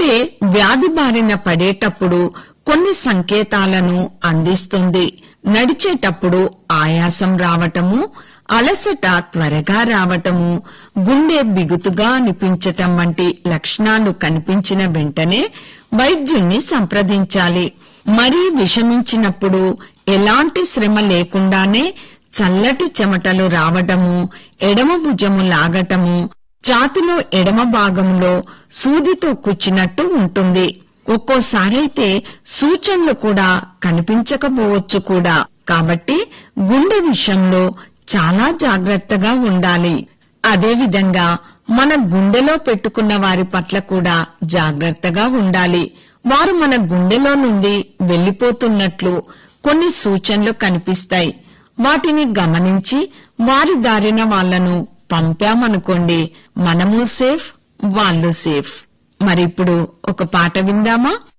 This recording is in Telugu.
గుండె వ్యాధి బారిన పడేటప్పుడు కొన్ని సంకేతాలను అందిస్తుంది నడిచేటప్పుడు ఆయాసం రావటము అలసట త్వరగా రావటము గుండె బిగుతుగా అనిపించటం వంటి లక్షణాలు కనిపించిన వెంటనే వైద్యుణ్ణి సంప్రదించాలి మరీ విషమించినప్పుడు ఎలాంటి శ్రమ లేకుండానే చల్లటి చెమటలు రావటము ఎడమ భుజము లాగటము ఛాతిలో ఎడమ భాగంలో సూదితో కుచ్చినట్టు ఉంటుంది ఒక్కోసారైతే సూచనలు కూడా కనిపించకపోవచ్చు కూడా కాబట్టి గుండె విషయంలో చాలా జాగ్రత్తగా ఉండాలి అదేవిధంగా మన గుండెలో పెట్టుకున్న వారి పట్ల కూడా జాగ్రత్తగా ఉండాలి వారు మన గుండెలో నుండి వెళ్లిపోతున్నట్లు కొన్ని సూచనలు కనిపిస్తాయి వాటిని గమనించి వారి దారిన వాళ్లను పంపామనుకోండి మనము సేఫ్ వాళ్ళు సేఫ్ మరిప్పుడు ఒక పాట విందామా